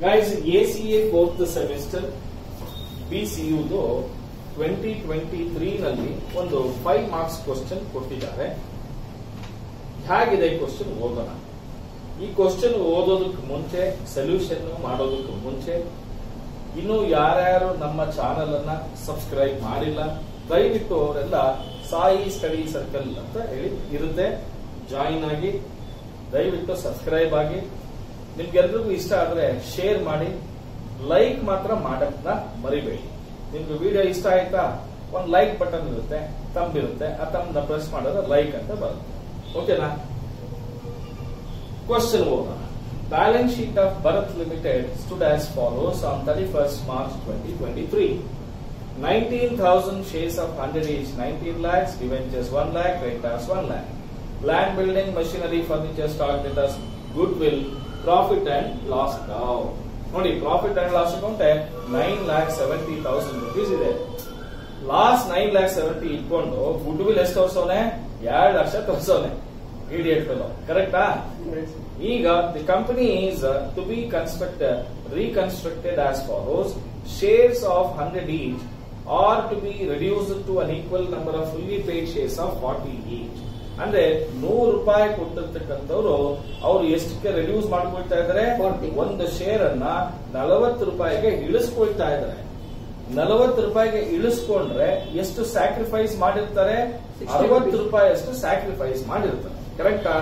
Guys A C A fourth semester B C ಯುದು twenty twenty three ನಲ್ಲಿ ಒಂದು five marks question ಕೊಟ್ಟಿದ್ದಾರೆ ಹೇಗಿದೆ ಕ್ವಶನ್ ಓದೋಣ ಈ ಕ್ವಶನ್ ಓದೋದಕ್ಕೆ ಮುಂಚೆ ಸೊಲ್ಯೂಷನ್ ಮಾಡೋದಕ್ಕೆ ಮುಂಚೆ ಇನ್ನು ಯಾರ್ಯಾರು ನಮ್ಮ ಚಾನೆಲ್ ಅನ್ನ ಸಬ್ಸ್ಕ್ರೈಬ್ ಮಾಡಿಲ್ಲ ದಯವಿಟ್ಟು ಅವರೆಲ್ಲ ಸಾಯಿ ಸ್ಟಡಿ ಸರ್ಕಲ್ ಅಂತ ಹೇಳಿ ಇರುತ್ತೆ ಜಾಯಿನ್ ಆಗಿ ದಯವಿಟ್ಟು ಸಬ್ಸ್ಕ್ರೈಬ್ ಆಗಿ ನಿಮ್ಗೆಲ್ರಿಗೂ ಇಷ್ಟ ಆದ್ರೆ ಶೇರ್ ಮಾಡಿ ಲೈಕ್ ಮಾತ್ರ ಮಾಡಕ್ನ ಮರಿಬೇಡಿ ನಿಮ್ಗೆ ವಿಡಿಯೋ ಇಷ್ಟ ಆಯ್ತಾ ಒಂದು ಲೈಕ್ ಬಟನ್ ಇರುತ್ತೆ ತಮ್ ಇರುತ್ತೆ ಆ ತಮ್ಮನ್ನ ಪ್ರೆಸ್ ಮಾಡಿದ್ರೆ ಲೈಕ್ ಅಂತ ಬರುತ್ತೆ ಓಕೆನಾ ಕ್ವಶನ್ ಓದೋಣ balance sheet of Bharat limited stood as follows on thirty first March twenty twenty three 19,000 shares of 100 each, 19 lakhs, debentures 1 lakh, creditors 1 lakh. Land building, machinery, furniture, stock, debtors, goodwill, profit and loss account. ನೋಡಿ profit and loss account nine lakh seventy thousand rupees ಇದೆ last nine lakh seventy ಇಟ್ಕೊಂಡು goodwill ಎಷ್ಟು ತೋರ್ಸೋನೆ ಎರಡು ಲಕ್ಷ ತೋರ್ಸೋನೆ idiot fellow ಕರೆಕ್ಟಾ ಈಗ the company is to be constructed reconstructed as follows shares of 100 each or to be reduced to an equal number of fully paid shares of 40 each. ಅಂದ್ರೆ ನೂರು ರೂಪಾಯಿ ಕೊಟ್ಟಿರ್ತಕ್ಕಂಥವ್ರು ಅವ್ರು ಎಷ್ಟಕ್ಕೆ ರೆಡ್ಯೂಸ್ ಮಾಡ್ಕೊಳ್ತಾ ಇದ್ದಾರೆ 40. ಒಂದು ಶೇರ್ ಅನ್ನ ನಲವತ್ತು ರೂಪಾಯಿಗೆ ಇಳಿಸ್ಕೊಳ್ತಾ ಇದ್ದಾರೆ ನಲವತ್ತು ರೂಪಾಯಿಗೆ ಇಳಿಸ್ಕೊಂಡ್ರೆ ಎಷ್ಟು ಸ್ಯಾಕ್ರಿಫೈಸ್ ಮಾಡಿರ್ತಾರೆ 60 ಅರವತ್ತು ರೂಪಾಯಿ ಅಷ್ಟು ಸ್ಯಾಕ್ರಿಫೈಸ್ ಮಾಡಿರ್ತಾರೆ ಕರೆಕ್ಟಾ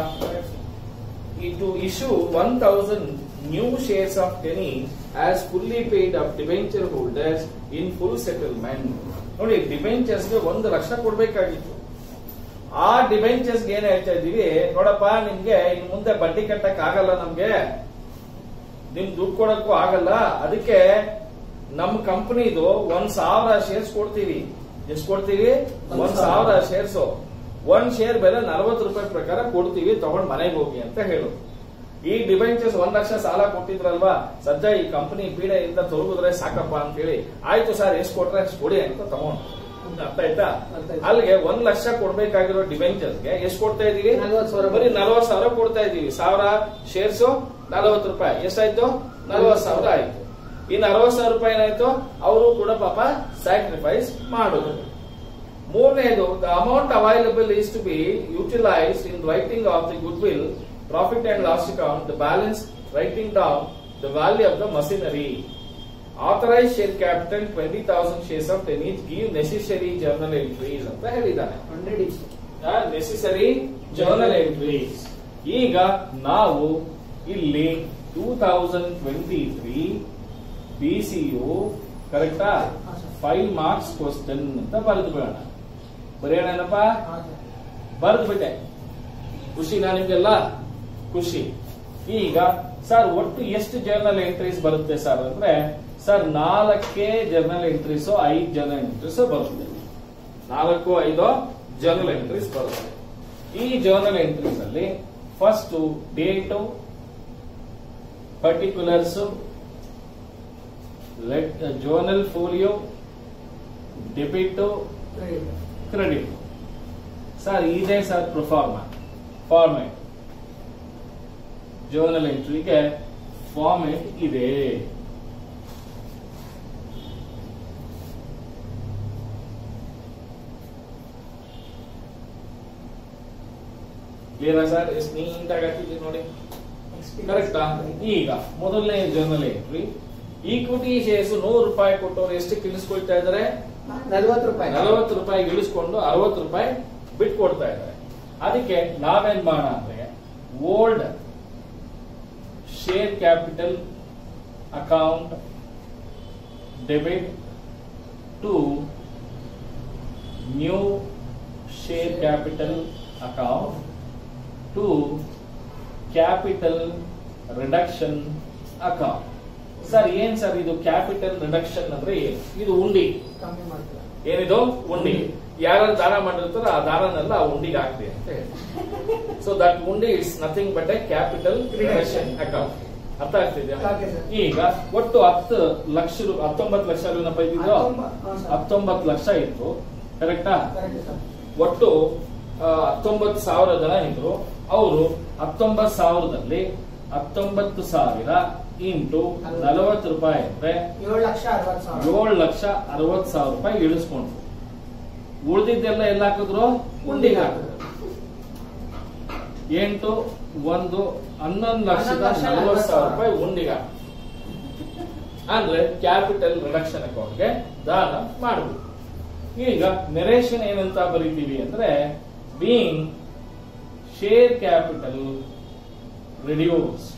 to issue 1000 new shares of penny as fully paid of debenture holders in full settlement. ನೋಡಿ ಡಿಬೆಂಚರ್ಸ್ ಗೆ ಒಂದು ಲಕ್ಷ ಕೊಡ್ಬೇಕಾಗಿತ್ತು ಆ ಡಿಬೆಂಚರ್ಸ್ ಏನ್ ಹೇಳ್ತಾ ಇದೀವಿ ನೋಡಪ್ಪ ನಿಮ್ಗೆ ಇನ್ ಮುಂದೆ ಬಡ್ಡಿ ಕಟ್ಟಕ್ ಆಗಲ್ಲ ನಮ್ಗೆ ನಿಮ್ ದುಡ್ಡು ಕೊಡಕ್ಕೂ ಆಗಲ್ಲ ಅದಕ್ಕೆ ನಮ್ ಕಂಪನಿದು ಒಂದ್ ಸಾವಿರ ಶೇರ್ಸ್ ಕೊಡ್ತೀವಿ ಎಷ್ಟು ಕೊಡ್ತೀವಿ ಒಂದ್ ಒಂದ್ ಸಾವಿರ. ಸಾವಿರ ಶೇರ್ಸ್ ಒಂದ್ ಶೇರ್ ಬೆಲೆ ನಲವತ್ತು ರೂಪಾಯಿ ಪ್ರಕಾರ ಕೊಡ್ತೀವಿ ತಗೊಂಡ್ ಮನೆಗೆ ಹೋಗಿ ಅಂತ ಹೇಳು ಈ ಡಿಬೆಂಚರ್ಸ್ ಒಂದ್ ಲಕ್ಷ ಸಾಲ ಕೊಟ್ಟಿದ್ರಲ್ವಾ ಸದ್ಯ ಈ ಕಂಪನಿ ಪೀಡೆಯಿಂದ ತೊಲಗಿದ್ರೆ ಸಾಕಪ್ಪ ಅಂತ ಹೇಳಿ ಆಯ್ತು ಸರ್ ಎಷ್ಟು ಕೊಟ್ರೆ ಅಷ್ಟು ಕೊಡಿ ಅಂತ ತಗೊಂಡು ಅರ್ಥ ಆಯ್ತಾ ಅರ್ಥ ಆಯ್ತು. ಅಲ್ಲಿಗೆ ಒಂದ್ ಲಕ್ಷ ಕೊಡ್ಬೇಕಾಗಿರೋ ಡಿಬೆಂಚರ್ಸ್ಗೆ ಎಷ್ಟು ಕೊಡ್ತಾ ಇದೀವಿ ನಲ್ವತ್ತು ಸಾವಿರ. ಬರೀ ನಲವತ್ತು ಸಾವಿರ ಕೊಡ್ತಾ ಇದೀವಿ ಸಾವಿರ ಶೇರ್ಸ್ ನಲವತ್ತು ರೂಪಾಯಿ ಎಷ್ಟಾಯ್ತು ನಲವತ್ತು ಸಾವಿರ ಆಯ್ತು ಇನ್ನು ಅರವತ್ತು ಸಾವಿರ ರೂಪಾಯಿ ಏನಾಯ್ತು ಅವರು ಕೂಡ ಪಾಪ ಸ್ಯಾಕ್ರಿಫೈಸ್ ಮಾಡುದು ಮೂರನೇದು the amount available is to be utilised in writing off the goodwill profit and loss account the balance writing down the value of the machinery authorise share capital twenty thousand shares of ten each give necessary journal entries ಅಂತ ಹೇಳಿದ್ದಾನೆ hundred each necessary journal entries ಈಗ ನಾವು ಇಲ್ಲಿ two thousand twenty three P C U ಕರೆಕ್ಟಾ ಹಾ, sir. Five marks question ಅಂತ ಬರೆದು ಬಿಡೋಣ ಬರೆಯೋಣಪ್ಪ ಬರೆದು ಬಿಟ್ಟೆ ಖುಷಿನಾ ನಿಮ್ಗೆಲ್ಲ ಖುಷಿ ಈಗ ಸರ್ ಒಟ್ಟು ಎಷ್ಟು ಜರ್ನಲ್ ಎಂಟ್ರೀಸ್ ಬರುತ್ತೆ ಸರ್ ಅಂದ್ರೆ ಸರ್ ನಾಲ್ಕೇ ಜರ್ನಲ್ ಎಂಟ್ರೀಸ್ ಐದು ಜರ್ನಲ್ ಎಂಟ್ರೀಸ್ ಬರುತ್ತೆ ನಾಲ್ಕು ಐದು ಜರ್ನಲ್ ಎಂಟ್ರೀಸ್ ಬರುತ್ತೆ ಈ ಜರ್ನಲ್ ಎಂಟ್ರೀಸ್ ಅಲ್ಲಿ first date particulars journal folio debit credit sir ಇದೆ ಸರ್ ಪ್ರೊಫಾರ್ಮ ಫಾರ್ಮೆಟ್ ಜರ್ನಲ್ ಎಂಟ್ರಿಗೆ ಫಾರ್ಮೆಟ್ ಇದೆ ಕ್ಲಿಯರಾ ಸರ್ ಎಷ್ಟು ನೀಟಾಗಿ ಹಾಕಿದ್ದೀವಿ ನೋಡಿ ಕರೆಕ್ಟಾ ಈಗ ಮೊದಲನೇ ಜರ್ನಲ್ ಎಂಟ್ರಿ ಈಕ್ವಿಟಿ ಶೇರ್ಸ್ ನೂರು ರೂಪಾಯಿ ಕೊಟ್ಟವ್ರು ಎಷ್ಟು ಇಳಿಸ್ಕೊಳ್ತಾ ಇದ್ದಾರೆ ನಲ್ವತ್ತು ರೂಪಾಯಿ ನಲವತ್ತು ರೂಪಾಯಿ ಇಳಿಸ್ಕೊಂಡು ಅರವತ್ತು ರೂಪಾಯಿ ಬಿಟ್ಕೊಡ್ತಾ ಇದ್ದಾರೆ ಅದಕ್ಕೆ ನಾವೇನ್ ಮಾಡೋಣ ಅಂದ್ರೆ old share capital account debit to new share capital account to capital reduction account sir ಏನ್ ಸರ್ ಇದು ಕ್ಯಾಪಿಟಲ್ ರಿಡಕ್ಷನ್ ಅಂದ್ರೆ ಏನು ಇದು ಉಂಡಿ ಕಮ್ಮಿ ಮಾಡ್ತೀರಾ ಏನಿದು ಉಂಡಿ ಯಾರು ದಾನ ಮಾಡಿರ್ತಾರೋ ಆ ದಾನನೆಲ್ಲ ಆ ಉಂಡಿಗೆ ಹಾಕ್ಲಿ ಅಂತ ಹೇಳಿ ಸೊ ದಟ್ ಉಂಡಿ it's nothing but a capital reduction account ಅರ್ಥ ಆಗ್ತಿದ್ಯಾ Okay, sir. ಈಗ ಒಟ್ಟು ಹತ್ತು ಲಕ್ಷ ರೂ- ಹತ್ತೊಂಬತ್ತು ಲಕ್ಷ ಏನಪ್ಪ ಇದ್ದಿದ್ದು ಹತ್ತೊಂಬ- ಹಾ, sir. ಹತ್ತೊಂಬತ್ತು ಲಕ್ಷ ಇತ್ತು ಕರೆಕ್ಟಾ ಕರೆಕ್ಟ್ ಸರ್ ಒಟ್ಟು ಆ, ಹತ್ತೊಂಬತ್ತು ಸಾವಿರ ಜನ ಇದ್ರು ಅವರು ಹತ್ತೊಂಬತ್ತು ಸಾವಿರದಲ್ಲಿ ಹತ್ತೊಂಬತ್ತು ಸಾವಿರ ಇಂಟು ನಲವತ್ತು ರೂಪಾಯಿ ಅಂದ್ರೆ ಏಳು ಲಕ್ಷ ಅರವತ್ತು ಸಾವಿರ ಏಳು ಲಕ್ಷ ಅರವತ್ ಸಾವಿರ ರೂಪಾಯಿ ಇಳಿಸ್ಕೊಂಡ್ರು ಉಳಿದಿದ್ದೆಲ್ಲ ಎಲ್ಲ ಹಾಕಿದ್ರು ಉಂಡಿಗೆ ಹಾಕಿದ್ರು ಎಂಟು ಒಂದು ಹನ್ನೊಂದು ಲಕ್ಷದ ಹನ್ನೊಂದು ಲಕ್ಷ ನಲವತ್ತು ಸಾವಿರ ನಲವತ್ತು ರೂಪಾಯಿ ಉಂಡಿಗೆ ಹಾಕಿದ್ರು. ಅಂದ್ರೆ ಕ್ಯಾಪಿಟಲ್ ರಿಡಕ್ಷನ್ ಅಕೌಂಟ್ಗೆ ದಾನ ಮಾಡಬಹುದು ಈಗ ನೆರೇಷನ್ ಏನಂತ ಬರೀತೀವಿ ಅಂದ್ರೆ being share capital reduced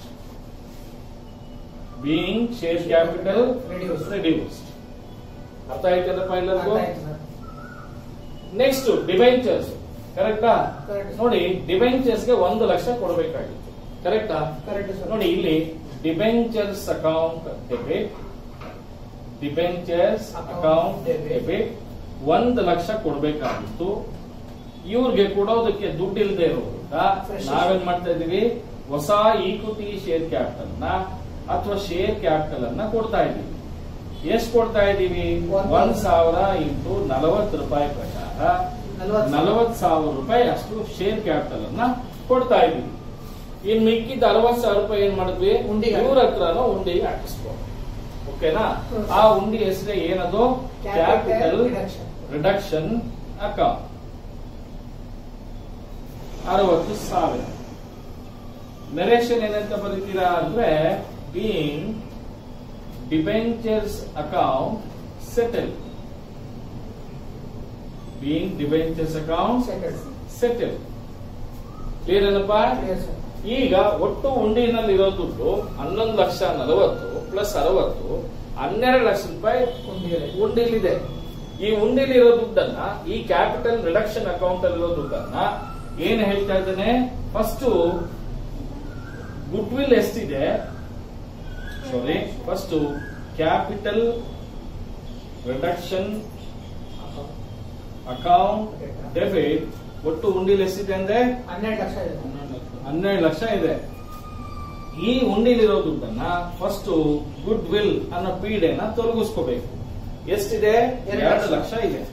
being share capital Reduced. Reduced ಅರ್ಥ ಆಯ್ತಲ್ಲಪ್ಪ ಎಲ್ಲರಿಗೂ ಅರ್ಥ ಆಯ್ತು ಸರ್. ನೆಕ್ಸ್ಟ್ ಡಿಬೆಂಚರ್ಸ್ ಕರೆಕ್ಟಾ Correct. ನೋಡಿ ಡಿಬೆಂಚರ್ಸ್ ಗೆ ಒಂದು ಲಕ್ಷ ಕೊಡಬೇಕಾಗಿತ್ತು ಕರೆಕ್ಟಾ Correct, sir. ನೋಡಿ ಇಲ್ಲಿ debentures account debit debentures Account account debit. Debit ಒಂದು ಲಕ್ಷ ಕೊಡಬೇಕಾಗಿತ್ತು ಇವ್ರಿಗೆ ಕೊಡೋದಕ್ಕೆ ದುಡ್ಡು ಇಲ್ಲದೆ ಇರೋದ್ರಿಂದ Fresh ನಾವೇನ್ ಮಾಡ್ತಾ ಇದೀವಿ ಹೊಸ ಈಕ್ವಿಟಿ ಶೇರ್ ಕ್ಯಾಪಿಟಲ್ ನ ಅಥವಾ ಶೇರ್ ಕ್ಯಾಪಿಟಲ್ ಅನ್ನ ಕೊಡ್ತಾ ಇದೀವಿ ಎಷ್ಟು ಕೊಡ್ತಾ ಇದೀವಿ ಒಂದು ಒಂದ್ ಸಾವಿರ ಇಂಟು ನಲವತ್ತು ರೂಪಾಯಿ ಪ್ರಕಾರ ನಲವತ್ತು ಸಾವಿರ. ನಲವತ್ತು ಸಾವಿರ ರೂಪಾಯಿ ಅಷ್ಟು ಶೇರ್ ಕ್ಯಾಪಿಟಲ್ ಅನ್ನ ಕೊಡ್ತಾ ಇದೀವಿ ಇನ್ ಮಿಕ್ಕಿದ ಅರವತ್ ಸಾವಿರ ರೂಪಾಯಿ ಏನ್ ಮಾಡಿದ್ವಿ ಉಂಡಿಗೆ ಇವ್ರ ಹತ್ರನೂ ಉಂಡಿಗೆ ಹಾಕಿಸ್ಬೋದು ಓಕೆನಾ ಹ್ಮ್. ಆ ಉಂಡಿ ಹೆಸರೇ ಏನದು Capital capital reduction. Reduction account ಅರವತ್ತು ಸಾವಿರ ನರೇಶನ್ ಏನಂತ ಬರೀತೀರಾ ಅಂದ್ರೆ being debentures account settle being debentures account Settled. Settle clear ಏನಪ್ಪಾ Clear, sir. ಈಗ ಒಟ್ಟು ಉಂಡಿನಲ್ಲಿ ಇರೋ ದುಡ್ಡು ಹನ್ನೊಂದು ಲಕ್ಷ ನಲವತ್ತು ಪ್ಲಸ್ ಅರವತ್ತು ಹನ್ನೆರಡು ಲಕ್ಷ ರೂಪಾಯಿ ಉಂಡಿಯಲ್ಲಿ. ಉಂಡಿಲಿದೆ ಈ ಉಂಡಿಲಿರೋ ದುಡ್ಡನ್ನ ಈ ಕ್ಯಾಪಿಟಲ್ ರಿಡಕ್ಷನ್ ಅಕೌಂಟ್ ಅಲ್ಲಿರೋ ದುಡ್ಡನ್ನ ಏನ್ ಹೇಳ್ತಾ ಇದ್ದಾನೆ ಫಸ್ಟ್ ಗುಡ್ ವಿಲ್ ಎಷ್ಟಿದೆ sorry first capital reduction account debit ಒಟ್ಟು ಉಂಡಿಲ್ ಎಷ್ಟಿದೆ ಅಂದ್ರೆ ಹನ್ನೆರಡು ಲಕ್ಷ ಇದೆ ಹನ್ನೆರಡು ಲಕ್ಷ ಇದೆ ಈ ಉಂಡಿಲಿರೋ ದುಡ್ಡನ್ನ ಫಸ್ಟ್ ಗುಡ್ ವಿಲ್ ಅನ್ನೋ ಪೀಡೆನ ತೊಲಗಿಸ್ಕೋಬೇಕು ಎಷ್ಟಿದೆ ಎರಡು ಎರಡು ಲಕ್ಷ. ಲಕ್ಷ ಇದೆ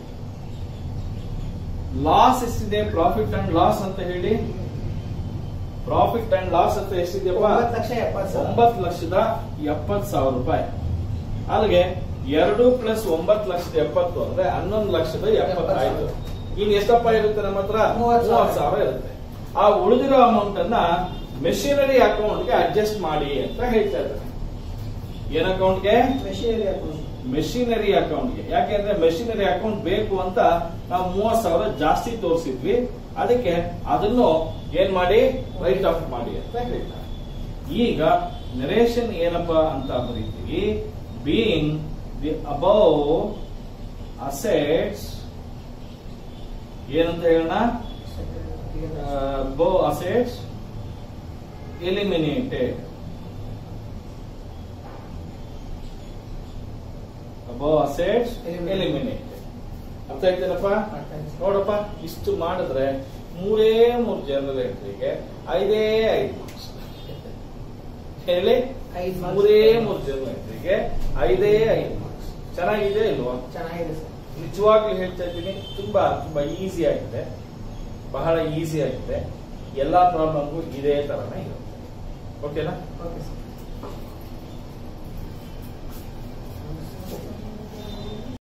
ಲಾಸ್ ಎಷ್ಟಿದೆ ಪ್ರಾಫಿಟ್ ಅಂಡ್ ಲಾಸ್ ಅಂತ ಹೇಳಿ ಪ್ರಾಫಿಟ್ ಅಂಡ್ ಲಾಸ್ ಅಂತ ಎಷ್ಟಿದೆಯಪ್ಪ ಒಂಬತ್ತು ಲಕ್ಷ ಎಪ್ಪತ್ತು ಸಾವಿರ ಒಂಬತ್ತು ಲಕ್ಷದ ಎಪ್ಪತ್ತು ಸಾವಿರ ರೂಪಾಯಿ ಅಲ್ಲಿಗೆ ಎರಡು ಪ್ಲಸ್ ಒಂಬತ್ತು ಲಕ್ಷದ ಎಪ್ಪತ್ತು ಅಂದ್ರೆ ಹನ್ನೊಂದು ಲಕ್ಷದ ಎಪ್ಪತ್ತಾಯ್ತು ಇನ್ ಎಷ್ಟಪ್ಪ ಇರುತ್ತೆ ನಮ್ಮ ಹತ್ರ ಮೂವತ್ತು ಸಾವಿರ. ಮೂವತ್ತು ಸಾವಿರ ಇರುತ್ತೆ ಆ ಉಳಿದಿರೋ ಅಮೌಂಟ್ ಅನ್ನ ಮೆಷಿನರಿ ಅಕೌಂಟ್ಗೆ ಅಡ್ಜಸ್ಟ್ ಮಾಡಿ ಅಂತ ಹೇಳ್ತಾ ಇದ್ದಾರೆ ಏನ್ ಅಕೌಂಟ್ಗೆ ಮೆಷಿನರಿ ಅಕೌಂಟ್ ಮೆಷಿನರಿ ಅಕೌಂಟ್ಗೆ ಯಾಕೆಂದ್ರೆ ಮೆಷಿನರಿ ಅಕೌಂಟ್ ಬೇಕು ಅಂತ ನಾವು ಮೂವತ್ ಸಾವಿರ ಜಾಸ್ತಿ ತೋರಿಸಿದ್ವಿ ಅದಕ್ಕೆ ಅದನ್ನು ಏನ್ ಮಾಡಿ ರೈಟ್ ಆಫ್ ಮಾಡಿ ಅಂತ ಹೇಳ್ತಾರೆ ಈಗ ನರೇಷನ್ ಏನಪ್ಪಾ ಅಂತ ಬರೀತೀವಿ ಬೀಯಿಂಗ್ ದಿ ಅಬೌವ್ ಅಸೆಟ್ಸ್ ಏನಂತ ಹೇಳೋಣ above assets eliminated above assets Eliminated. Eliminated ಅರ್ಥ ಆಯ್ತೇನಪ್ಪ ನೋಡಪ್ಪ ಇಷ್ಟು ಮಾಡಿದ್ರೆ ಮೂರೇ ಮೂರು ಜನರಲ್ ಎಂಟ್ರಿಗೆ ಐದೇ ಐದು marks. ಹೇಳಿ ಐದು marks. ಮೂರೇ ಮೂರು ಜನರಲ್ ಎಂಟ್ರಿಗೆ ಐದೇ ಐದು ಮಾರ್ಕ್ಸ್ ಚೆನ್ನಾಗಿದೆ ಇಲ್ವಾ ಚೆನ್ನಾಗಿದೆ ಸರ್ ನಿಜವಾಗ್ಲೂ ಹೇಳ್ತಾ ಇದ್ದೀನಿ ತುಂಬಾ ತುಂಬಾ ಈಸಿ ಆಗಿದೆ ಬಹಳ ಈಸಿ ಆಗಿದೆ ಎಲ್ಲಾ ಪ್ರಾಬ್ಲಮ್ಗೂ ಇದೇ ತರನೇ ಇರುತ್ತೆ ಓಕೆನಾ ಓಕೆ ಸರ್